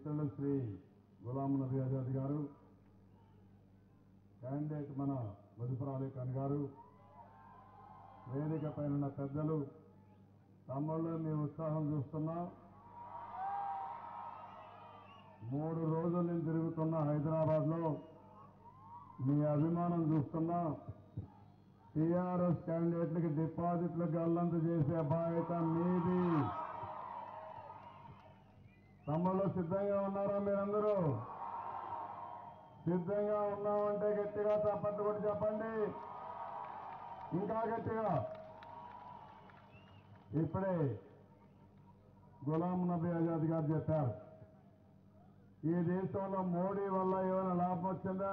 మిత్రులు శ్రీ గులాం నబీ ఆజాద్ గారు క్యాండిడేట్ మన వజఫర్ అలీ ఖాన్ గారు వేదిక పైన ఉన్న పెద్దలు తమ్ముళ్ళు మీ ఉత్సాహం చూస్తున్నా మూడు రోజుల నుంచి తిరుగుతున్న హైదరాబాద్ లో మీ అభిమానం చూస్తున్నా టీఆర్ఎస్ క్యాండిడేట్లకి డిపాజిట్లు గల్లంతు చేసే బాధ్యత మీది తమ్ముళ్ళు సిద్ధంగా ఉన్నారా మీరందరూ సిద్ధంగా ఉన్నామంటే గట్టిగా తప్పట్టు కూడా చెప్పండి ఇంకా గట్టిగా ఇప్పుడే గులాం నబీ ఆజాద్ గారు చెప్పారు ఈ దేశంలో మోడీ వల్ల ఏమైనా లాభం వచ్చిందా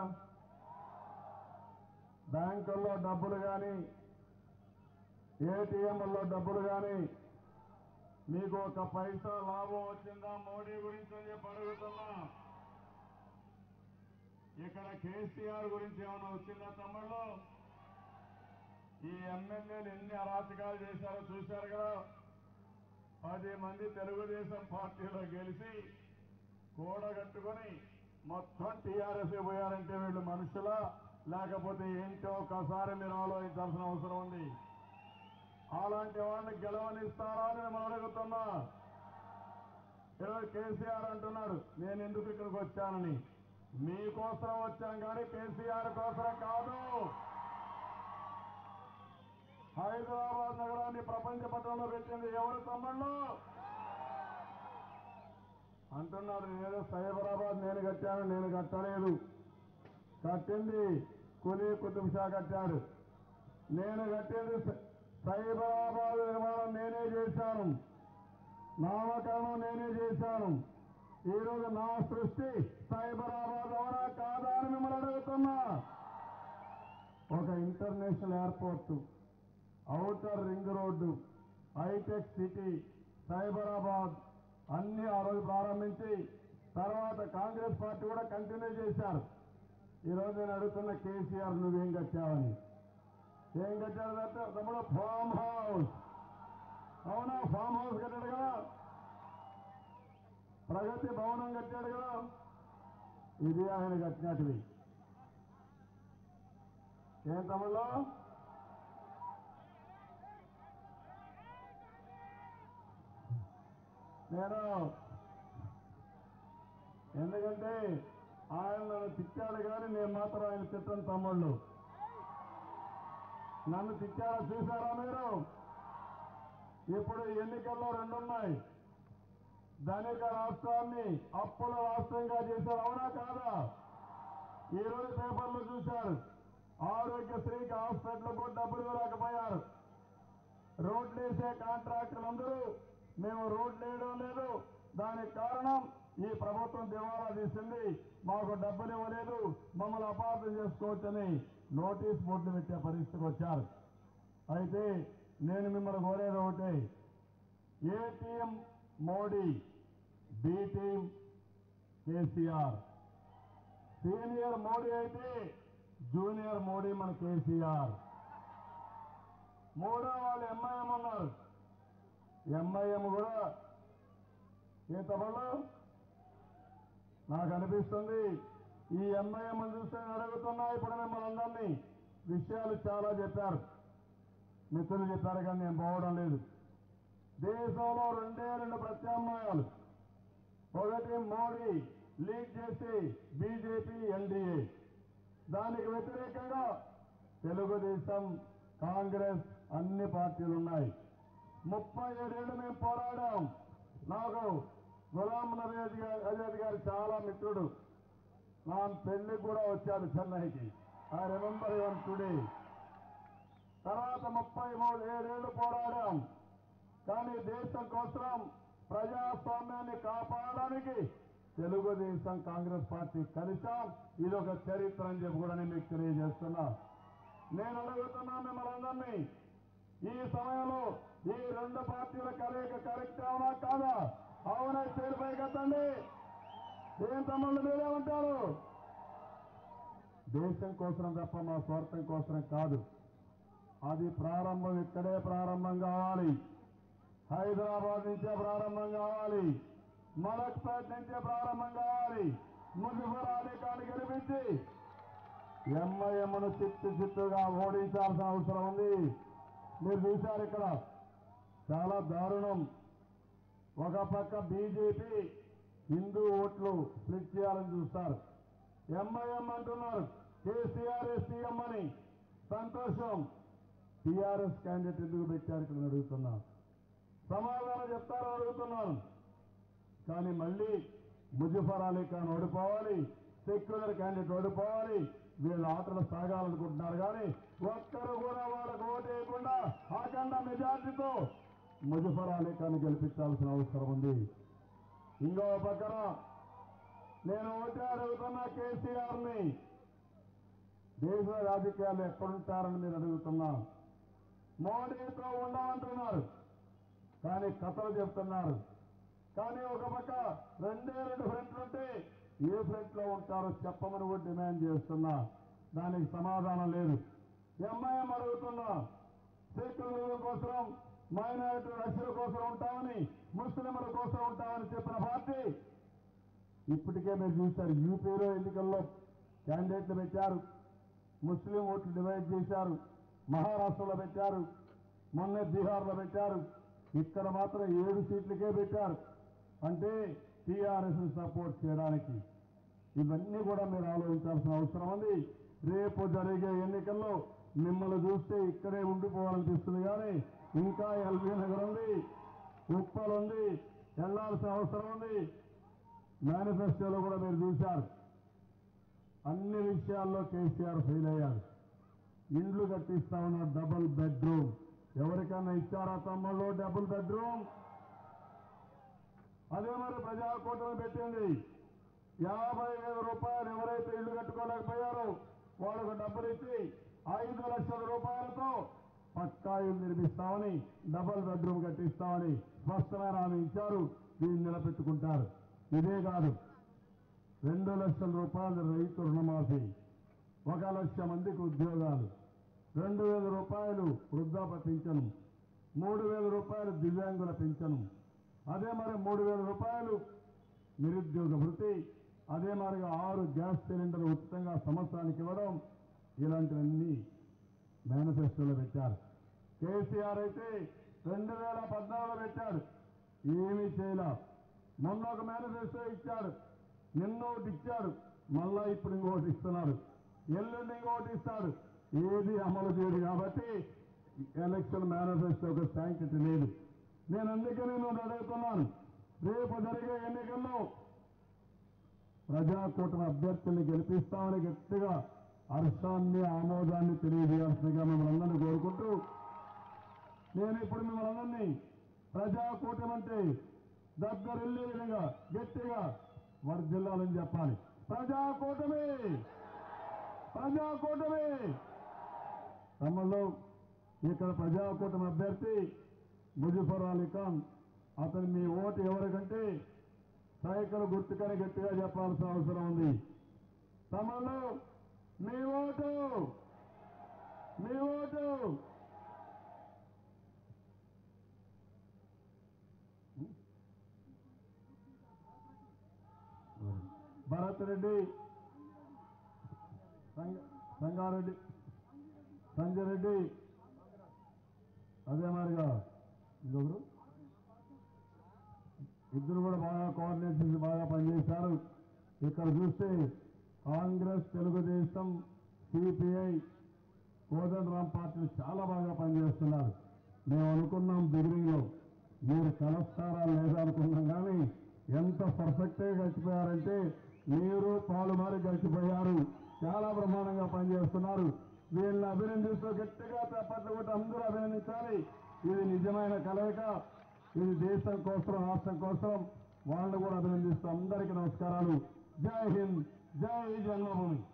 బ్యాంకుల్లో డబ్బులు కానీ ఏటీఎంల్లో డబ్బులు కానీ మీకు ఒక పైసా లాభం వచ్చిందా మోడీ గురించి అని చెప్పి అడుగుతున్నా ఇక్కడ కేసీఆర్ గురించి ఏమైనా వచ్చిందా తమ్ముళ్ళు ఈ ఎమ్మెల్యేలు ఎన్ని అరాచకాలు చేశారో చూశారు కదా పది మంది తెలుగుదేశం పార్టీలో గెలిచి కూడగట్టుకొని మొత్తం టీఆర్ఎస్ పోయారంటే వీళ్ళు మనుషులా లేకపోతే ఏంటో ఒకసారి మీరు ఆలోచించాల్సిన అవసరం ఉంది అలాంటి వాళ్ళని గెలవనిస్తారా అని మేము అడుగుతున్నా ఈరోజు కేసీఆర్ అంటున్నాడు నేను ఎందుకు ఇక్కడికి వచ్చానని మీకోసం వచ్చాం కానీ కేసీఆర్ కోసం కాదు హైదరాబాద్ నగరాన్ని ప్రపంచ పటంలో పెట్టింది ఎవరు తమ్ముళ్ళు అంటున్నాడు నేను సైబరాబాద్ నేను కట్టాను నేను కట్టలేదు కట్టింది కులీ కుతుబ్ షా కట్టాడు నేను కట్టింది సై- సైబరాబాద్ నిర్మాణం నేనే చేశాను నామకరణం నేనే చేశాను ఈరోజు నా సృష్టి సైబరాబాద్ అవరా కాదా అని మిమ్మల్ని అడుగుతున్నా ఒక international airport outer ring road hitech city Cyberabad అన్ని ఆ రోజు ప్రారంభించి తర్వాత కాంగ్రెస్ పార్టీ కూడా కంటిన్యూ చేశారు ఈ రోజు నేను అడుగుతున్న కేసీఆర్ నువ్వేం కట్టావని ఏం కట్టాడు అంటే తమ్ముడు ఫామ్ హౌస్ అవునా ఫామ్ హౌస్ కట్టాడు కదా ప్రగతి భవనం కట్టాడు కదా ఇది ఆయన కట్టినటివి ఏం తమ్ముళ్ళు నేను ఎందుకంటే ఆయన నన్ను తిట్టాడు కానీ నేను మాత్రం ఆయన తిట్టను తమ్ముళ్ళు నన్ను తిట్టారా చూసారా మీరు ఇప్పుడు ఎన్నికల్లో రెండున్నాయి ధనిక రాష్ట్రాన్ని అప్పుల రాష్ట్రంగా చేశారు అవునా కాదా ఈ రోజు పేపర్లో చూశారు ఆరోగ్యశ్రీకి హాస్పిటల్కు డబ్బులు ఇవ్వలేకపోయారు రోడ్లు వేసే కాంట్రాక్టర్లు అందరూ మేము రోడ్లు వేయడం లేదు దానికి కారణం ఈ ప్రభుత్వం దివాలా తీసింది మాకు డబ్బులు ఇవ్వలేదు మమ్మల్ని అపార్థం చేసుకోవచ్చని నోటీస్ బోర్డులు పెట్టే పరిస్థితికి వచ్చారు అయితే నేను మిమ్మల్ని కోరేది ఒకటే ATM Modi B team KCR senior Modi అయితే జూనియర్ మోడీ మన కేసీఆర్ మూడో వాళ్ళు ఎంఐఎం ఉన్నారు ఎంఐఎం కూడా ఏ తమలో నాకు అనిపిస్తుంది ఈ ఎంఐఎం చూస్తే నేను అడుగుతున్నా ఇప్పుడు మిమ్మల్ని అందరినీ విషయాలు చాలా చెప్పారు మిత్రులు చెప్పారు కానీ నేను పోవడం లేదు దేశంలో రెండే రెండు ప్రత్యామ్నాయాలు ఒకటి మోడీ లీడ్ చేసి బీజేపీ ఎన్డీఏ దానికి వ్యతిరేకంగా తెలుగుదేశం కాంగ్రెస్ అన్ని పార్టీలు ఉన్నాయి ముప్పై ఏడేళ్లు మేము పోరాడాం నాకు గులాం నబీ ఆజాద్ ఆజాద్ గారు చాలా మిత్రుడు నా పెళ్లికి కూడా వచ్చాడు చెన్నైకి ఐ రిమెంబర్ వన్ టుడే తర్వాత ముప్పై మూడు ఏడేళ్లు పోరాడాం కానీ దేశం కోసం ప్రజాస్వామ్యాన్ని కాపాడడానికి తెలుగుదేశం కాంగ్రెస్ పార్టీ కలిసాం ఇది ఒక చరిత్ర అని చెప్పి కూడా నేను మీకు తెలియజేస్తున్నా నేను అడుగుతున్నా మిమ్మల్ని అందరినీ ఈ సమయంలో ఈ రెండు పార్టీల కలయిక కరెక్ట్ అవునా కాదా అవునా చేరిపోయి కదండి ఏం తమ్ముళ్ళు మీరేమంటారు దేశం కోసం తప్ప మా స్వార్థం కోసం కాదు అది ప్రారంభం ఇక్కడే ప్రారంభం కావాలి హైదరాబాద్ నుంచే ప్రారంభం కావాలి మలక్పేట నుంచే ప్రారంభం కావాలి ముజఫర్ అలీ ఖాన్ గెలిపించి ఎంఐఎంను చిత్తు చిత్తుగా ఓడించాల్సిన అవసరం ఉంది మీరు చూశారు ఇక్కడ చాలా దారుణం ఒక పక్క బీజేపీ హిందూ ఓట్లు స్ప్లిట్ చేయాలని చూస్తారు ఎంఐఎం అంటున్నారు కేసీఆర్ సీఎం అని సంతోషం టీఆర్ఎస్ క్యాండిడేట్ ఎందుకు పెట్టారు ఇక్కడ అడుగుతున్నా సమాధానం చెప్తారని అడుగుతున్నాను కానీ మళ్ళీ ముజఫర్ అలీ ఖాన్ ఓడిపోవాలి సెక్యులర్ క్యాండిడేట్ ఓడిపోవాలి వీళ్ళ ఆటలు సాగాలనుకుంటున్నారు కానీ ఒక్కరు కూడా వాళ్ళకు ఓటు వేయకుండా అఖండ మెజార్టీతో ముజఫర్ అలీ ఖాన్ గెలిపించాల్సిన అవసరం ఉంది ఇంకో పక్కన నేను ఒకటే అడుగుతున్నా కేసీఆర్ ని దేశ రాజకీయాలు ఎక్కడుంటారని మీరు అడుగుతున్నా మోడీతో ఉండమంటున్నారు కానీ కథలు చెప్తున్నారు కానీ ఒక పక్క రెండే రెండు ఫ్రంట్లు ఉంటే ఏ ఫ్రంట్ లో ఉంటారో చెప్పమని కూడా డిమాండ్ చేస్తున్నా దానికి సమాధానం లేదు ఎంఐఎం అడుగుతున్నా సెక్యులర్ కోసం మైనారిటీ రక్షణ కోసం ఉంటామని ముస్లింల కోసం ఉంటామని చెప్పిన పార్టీ ఇప్పటికే మీరు చూశారు యూపీలో ఎన్నికల్లో క్యాండిడేట్లు పెట్టారు ముస్లిం ఓట్లు డివైడ్ చేశారు మహారాష్ట్రలో పెట్టారు మొన్న బీహార్లో పెట్టారు ఇక్కడ మాత్రం ఏడు సీట్లకే పెట్టారు అంటే టీఆర్ఎస్ సపోర్ట్ చేయడానికి ఇవన్నీ కూడా మీరు ఆలోచించాల్సిన అవసరం ఉంది రేపు జరిగే ఎన్నికల్లో మిమ్మల్ని చూస్తే ఇక్కడే ఉండిపోవాలనిపిస్తుంది కానీ ఇంకా ఎల్బీ నగర్ ఉంది ఉప్పల్ ఉంది వెళ్లాల్సిన అవసరం ఉంది మేనిఫెస్టోలో కూడా మీరు చూశారు అన్ని విషయాల్లో కేసీఆర్ ఫెయిల్ అయ్యారు ఇండ్లు కట్టిస్తా ఉన్న డబుల్ బెడ్రూమ్ ఎవరికైనా ఇచ్చారా తమ్ముళ్ళు డబుల్ బెడ్రూమ్ అదే మరి ప్రజాకూటమి పెట్టింది యాభై వేల రూపాయలు ఎవరైతే ఇల్లు కట్టుకోలేకపోయారో వాళ్ళకు డబ్బులు ఇచ్చి ఐదు లక్షల రూపాయలతో పక్కా ఇల్లు నిర్మిస్తామని డబుల్ బెడ్రూమ్ కట్టిస్తామని స్పష్టమైన హామీ ఇచ్చారు దీన్ని నిలబెట్టుకుంటారు ఇదే కాదు రెండు లక్షల రూపాయలు రైతు రుణమాఫీ ఒక లక్ష మందికి ఉద్యోగాలు రెండు వేల రూపాయలు వృద్ధాప్య పింఛను మూడు వేల రూపాయలు దివ్యాంగుల పింఛను అదే మరి మూడు వేల రూపాయలు నిరుద్యోగ వృత్తి అదే మరిగా ఆరు గ్యాస్ సిలిండర్లు ఉచితంగా సంవత్సరానికి ఇవ్వడం ఇలాంటివన్నీ మేనిఫెస్టోలో పెట్టారు కేసీఆర్ అయితే రెండు వేల పద్నాలుగులో పెట్టాడు ఏమీ చేయలే మొన్న ఒక మేనిఫెస్టో ఇచ్చాడు నిన్న ఒకటి ఇచ్చాడు మళ్ళా ఇప్పుడు ఇంకొకటి ఇస్తున్నాడు ఎల్లుండి ఇంకొకటి ఇస్తాడు ఏది అమలు చేయడు కాబట్టి ఎలక్షన్ మేనిఫెస్టోకి శాంక్షన్ లేదు నేను అందుకని నేను అడుగుతున్నాను రేపు జరిగే ఎన్నికల్లో ప్రజాకూటమి అభ్యర్థుల్ని గెలిపిస్తామని గట్టిగా హర్షాన్ని ఆమోదాన్ని తెలియజేయాల్సిందిగా మిమ్మల్ని అందరినీ కోరుకుంటూ నేను ఇప్పుడు మిమ్మల్ని అందరినీ ప్రజాకూటమి అంటే దగ్గరెళ్ళే విధంగా గట్టిగా వర్ధిల్లాలని చెప్పాలి ప్రజాకూటమి ప్రజాకూటమి తమలో ఇక్కడ ప్రజాకూటమి అభ్యర్థి ముజఫర్ అలీ ఖాన్ అతను మీ ఓటు ఎవరికంటే సైకిల్ గుర్తుకని గట్టిగా చెప్పాల్సిన అవసరం ఉంది తమలో మీ ఓటు మీ ఓటు భరత్ రెడ్డి సంగ- సంగారెడ్డి సంజయ్ రెడ్డి అదే మాదిరిగా ఇంకొకరు ఇద్దరు కూడా బాగా కోఆర్డినేట్ చేసి బాగా పనిచేశారు ఇక్కడ చూస్తే కాంగ్రెస్ తెలుగుదేశం సిపిఐ కోదండరాం పార్టీలు చాలా బాగా పనిచేస్తున్నారు మేము అనుకున్నాం బిగినింగ్ లో మీరు కలుస్తారా లేదా అనుకున్నాం కానీ ఎంత పర్ఫెక్ట్ గా గడిచిపోయారంటే మీరు పాలు మారి గడిచిపోయారు చాలా బ్రహ్మాండంగా పనిచేస్తున్నారు వీళ్ళని అభినందిస్తూ గట్టిగా చప్పట్లు కొట్టి అందరూ అభినందించాలి ఇది నిజమైన కలయిక ఇది దేశం కోసం రాష్ట్రం కోసం వాళ్ళని కూడా అభినందిస్తూ అందరికీ నమస్కారాలు జై హింద్ జై జన్మభూమి